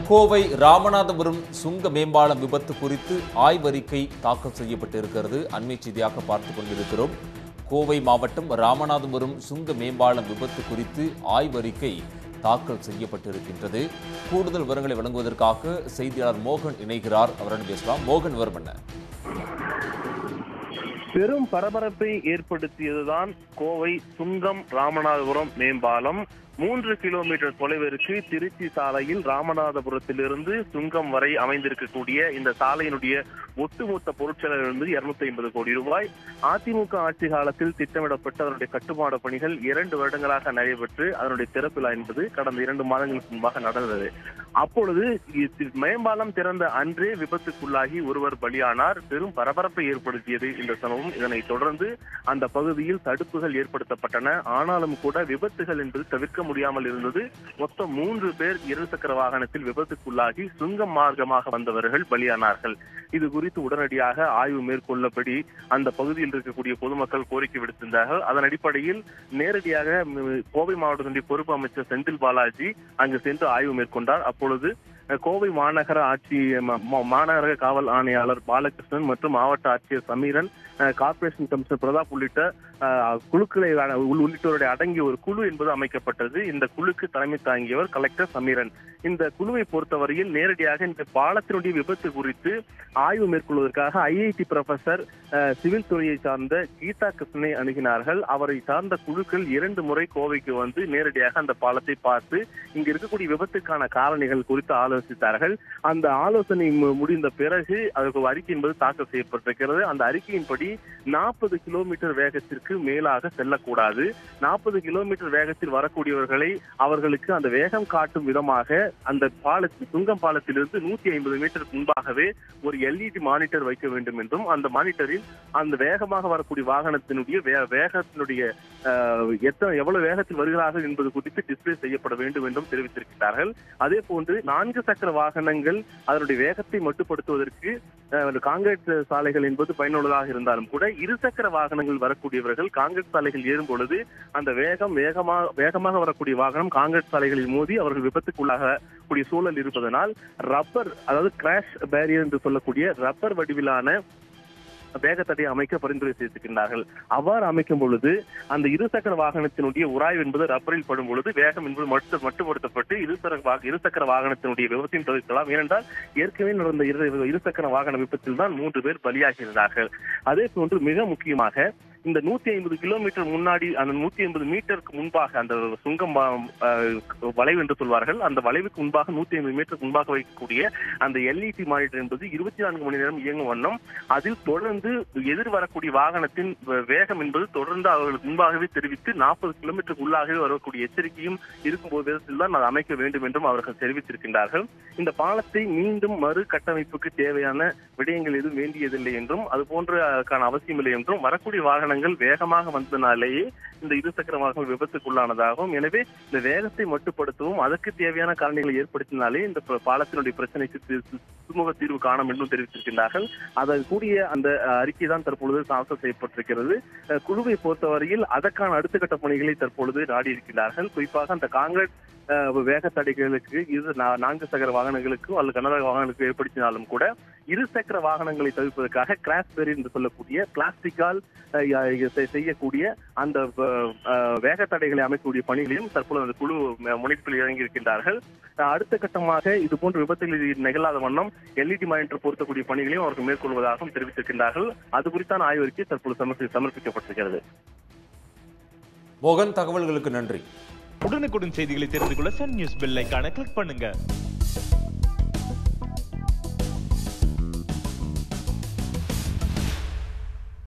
கோவை ராமநாதபுரம் சுங்க மேம்பாலம் விபத்து குறித்து ஆய்வறிக்கை தாக்கல் செய்யப்பட்டிருக்கிறது அண்மை செய்தியாக பார்த்து கொண்டிருக்கிறோம் கோவை மாவட்டம் ராமநாதபுரம் சுங்க மேம்பாலம் விபத்து குறித்து ஆய்வறிக்கை தாக்கல் செய்யப்பட்டிருக்கின்றது கூடுதல் விவரங்களை வழங்குவதற்காக செய்தியாளர் மோகன் இணைகிறார் அவரிடம் பேசலாம் மோகன் விவரம் என்ன பெரும் பரபரப்பை ஏற்படுத்தியதுதான் கோவை சுங்கம் ராமநாதபுரம் மேம்பாலம் மூன்று கிலோமீட்டர் தொலைவிற்கு திருச்சி சாலையில் ராமநாதபுரத்திலிருந்து சுங்கம் வரை அமைந்திருக்கக்கூடிய இந்த சாலையினுடைய ஒட்டுமொத்த பொருட்செலவு என்பது இருநூத்தி ஐம்பது கோடி ரூபாய் அதிமுக ஆட்சி காலத்தில் திட்டமிடப்பட்ட அதனுடைய கட்டுமான பணிகள் இரண்டு வருடங்களாக நடைபெற்று அதனுடைய திறப்பு விழா என்பது கடந்த இரண்டு மாதங்களுக்கு முன்பாக நடந்தது அப்பொழுது இ- மேம்பாலம் திறந்த அன்றே விபத்துக்குள்ளாகி ஒருவர் பலியானார் பெரும் பரபரப்பை ஏற்படுத்தியது இந்த சம்பவம் இதனைத் தொடர்ந்து அந்த பகுதியில் தடுப்புகள் ஏற்படுத்தப்பட்டன ஆனாலும் கூட விபத்துகள் என்பது தவிர்க்க முடியாமல் இருந்தது மொத்தம் மூன்று பேர் இருசக்கர வாகனத்தில் விபத்துக்குள்ளாகி சுங்கம் மார்க்கமாக வந்தவர்கள் பலியானார்கள் இது குறித்து உடனடியாக ஆய்வு மேற்கொள்ளபடி அந்த பகுதியில் இருக்கக்கூடிய பொதுமக்கள் கோரிக்கை விடுத்திருந்தார்கள் அதன் அடிப்படையில் நேரடியாக ம், கோவை மாவட்டத்தினுடைய பொறுப்பு அமைச்சர் செந்தில் பாலாஜி அங்கு சென்று ஆய்வு மேற்கொண்டார் அப்பொழுது அஹ், கோவை மாநகர ஆட்சி ம- ம- மாநகர காவல் ஆணையாளர் பாலகிருஷ்ணன் மற்றும் மாவட்ட ஆட்சியர் சமீரன் அஹ், கார்ப்பரேஷன் கமிஷனர் பிரதாப் உள்ளிட்ட அஹ், குழுக்களை அட- உள்- உள்ளிட்டோருடைய அடங்கிய ஒரு குழு என்பது அமைக்கப்பட்டது இந்த குழுக்கு தலைமை தாங்கியவர் கலெக்டர் சமீரன் இந்த குழுவை பொறுத்தவரையில் நேரடியாக இந்த பாலத்தினுடைய விபத்து குறித்து ஆய்வு மேற்கொள்வதற்காக ஐஐடி ப்ரொஃபசர் அஹ், சிவில் துறையை சார்ந்த கீதா கிருஷ்ணனை அணுகினார்கள் அவரை சார்ந்த குழுக்கள் இரண்டு முறை கோவைக்கு வந்து நேரடியாக அந்த பாலத்தை பார்த்து இங்க இருக்கக்கூடிய விபத்துக்கான காரணிகள் குறித்து ஆலோசித்தார்கள் அந்த ஆலோசனை மு- முடிந்த பிறகு அதற்கு ஒரு அறிக்கை என்பது தாக்கல் செய்யப்பட்டிருக்கிறது அந்த அறிக்கையின்படி நாற்பது கிலோமீட்டர் வேகத்திற்கு மேலாக செல்லக்கூடாது நாற்பது கிலோமீட்டர் வேகத்தில் வரக்கூடியவர்களை அவர்களுக்கு அந்த வேகம் காட்டும் விதமாக அந்த பாலத்தில் சுங்கம் பாலத்திலிருந்து நூத்தி ஐம்பது மீட்டர் முன்பாகவே ஒரு எல்இடி மானிட்டர் வைக்க வேண்டும் என்றும் அந்த மானிட்டரில் அந்த வேகமாக வரக்கூடிய வாகனத்தினுடைய வே- வேகத்தினுடைய அஹ், எத்தனை எவ்வளவு வேகத்தில் வருகிறார்கள் என்பது குறித்து டிஸ்பிளே செய்யப்பட வேண்டும் என்றும் தெரிவித்திருக்கிறார்கள் அதே போன்று நான்கு சக்கர வாகனங்கள் அதனுடைய வேகத்தை மட்டுப்படுத்துவதற்கு அஹ், காங்கிரீட் சாலைகள் என்பது பயனுள்ளதாக இருந்தாலும் கூட இருசக்கர வாகனங்கள் வரக்கூடியவர்கள் காங்கிரீட் சாலைகள் ஏறும் பொழுது அந்த வேகம் வேகமாக வேகமாக வரக்கூடிய வாகனம் காங்கிரீட் சாலைகளில் மோதி அவர்கள் விபத்துக்குள்ளாக கூடிய சூழல் இருப்பதனால் ரப்பர் அதாவது கிராஷ் பேரியர் என்று சொல்லக்கூடிய ரப்பர் வடிவிலான வேகத்தடை அமைக்க பரிந்துரை செய்திருக்கின்றார்கள் அவ்வாறு அமைக்கும் பொழுது அந்த இருசக்கர வாகனத்தினுடைய உராய்வு என்பது ரப்பரில் படும் பொழுது வேகம் என்பது மட்டு மட்டுப்படுத்தப்பட்டு இருசக்கர வா- இருசக்கர வாகனத்தினுடைய விபத்தையும் தவிர்க்கலாம் ஏனென்றால் ஏற்கனவே நடந்த இரு- இருசக்கர வாகன விபத்தில் தான் மூன்று பேர் பலியாகியிருந்தார்கள் அதே போன்று மிக முக்கியமாக இந்த நூத்தி ஐம்பது கிலோமீட்டர் முன்னாடி அந்த நூத்தி ஐம்பது மீட்டருக்கு முன்பாக அந்த சுங்கம் வ- அஹ், வளைவு என்று சொல்வார்கள் அந்த வளைவுக்கு முன்பாக நூத்தி ஐம்பது மீட்டருக்கு முன்பாக வைக்கக்கூடிய அந்த எல்இடி மானிட்டர் என்பது இருபத்தி நான்கு மணி நேரம் இயங்கும் வண்ணம் அதில் தொடர்ந்து எதிர் வரக்கூடிய வாகனத்தின் வே- வேகம் என்பது தொடர்ந்து அவர்களுக்கு முன்பாகவே தெரிவித்து நாற்பது கிலோமீட்டருக்கு உள்ளாகவே வரக்கூடிய எச்சரிக்கையும் இருக்கும் விதத்தில் தான் அதை அமைக்க வேண்டும் என்றும் அவர்கள் தெரிவித்திருக்கின்றார்கள் இந்த பாலத்தை மீண்டும் மறு கட்டமைப்புக்கு தேவையான விடயங்கள் எதுவும் வேண்டியதில்லை என்றும் அது போன்ற அதற்கான அவசியம் இல்லை என்றும் வரக்கூடிய வாகனங்கள் வேகமாக வந்தனாலேயே இந்த இருசக்கர வாகனம் விபத்துக்குள்ளானதாகவும் எனவே இந்த வேகத்தை மட்டுப்படுத்தவும் அதற்கு தேவையான காரணிகளை ஏற்படுத்தினாலே இந்த ப- பாலத்தினுடைய பிரச்சனைக்கு தி- தி- சுமூக தீர்வு காணும் என்றும் தெரிவித்திருக்கின்றார்கள் அதன் கூடிய அந்த அஹ், அறிக்கை தான் தற்பொழுது தாக்கல் செய்யப்பட்டிருக்கிறது அஹ், குழுவை பொறுத்தவரையில் அதற்கான அடுத்த கட்ட பணிகளை தற்பொழுது நாடி இருக்கின்றார்கள் குறிப்பாக அந்த காங்கிரஸ் அஹ், வேக தடைகளுக்கு இது நா- நான்கு சக்கர வாகனங்களுக்கு அல்லது கனரக வாகனங்களுக்கு ஏற்படுத்தினாலும் கூட இரு சக்கர வாகனங்களை தவிர்ப்பதற்காக கிராஷ் பேரி என்று சொல்லக்கூடிய பிளாஸ்டிக்கால் அஹ், ய- செ- செய்யக்கூடிய அந்த அஹ், அஹ், வேக தடைகளை அமைக்கக்கூடிய பணிகளையும் தற்பொழுது அந்த குழு ம- முனைப்பில் இறங்கியிருக்கின்றார்கள் அஹ், அடுத்த கட்டமாக இது போன்ற விபத்துகள் நிகழாத வண்ணம் எல்இடி மானிட்டர் பொருத்தக்கூடிய பணிகளையும் அவர்கள் மேற்கொள்வதாகவும் தெரிவித்திருக்கின்றார்கள் அது குறித்தான ஆய்வறிக்கை தற்பொழுது சமர்ப்பி- சமர்ப்பிக்கப்பட்டிருக்கிறது மோகன் தகவல்களுக்கு நன்றி உடனுக்குடன் செய்திகளை தெரிந்து கொள்ள சன் நியூஸ் பெல் ஐகானை கிளிக் பண்ணுங்க